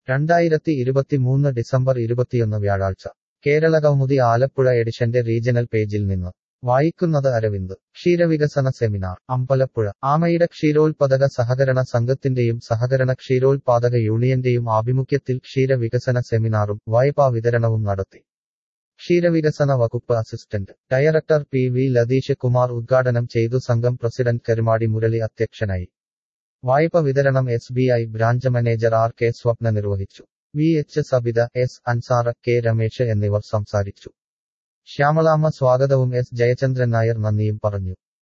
രണ്ടായിരത്തി ഇരുപത്തിമൂന്ന് ഡിസംബർ ഇരുപത്തിയൊന്ന് വ്യാഴാഴ്ച കേരള കൗമുദി ആലപ്പുഴ എഡിഷന്റെ റീജണൽ പേജിൽ നിന്ന് വായിക്കുന്നത് അരവിന്ദ് ക്ഷീരവികസന സെമിനാർ അമ്പലപ്പുഴ ആമയുടെ ക്ഷീരോത്പാദക സഹകരണ സംഘത്തിന്റെയും സഹകരണ ക്ഷീരോത്പാദക യൂണിയന്റെയും ആഭിമുഖ്യത്തിൽ ക്ഷീരവികസന സെമിനാറും വായ്പാ വിതരണവും നടത്തി ക്ഷീരവികസന വകുപ്പ് assistant director P V Latheesh Kumar ഉദ്ഘാടനം ചെയ്തു സംഘം പ്രസിഡന്റ് കരുമാടി മുരളി അധ്യക്ഷനായി വായ്പ വിതരണം S B I branch manager R K Swapna നിർവഹിച്ചു V H Sabitha S Ansara K Ramesh എന്നിവർ സംസാരിച്ചു ശ്യാമളാമ്മ സ്വാഗതവും എസ് ജയചന്ദ്രൻ നായർ നന്ദിയും പറഞ്ഞു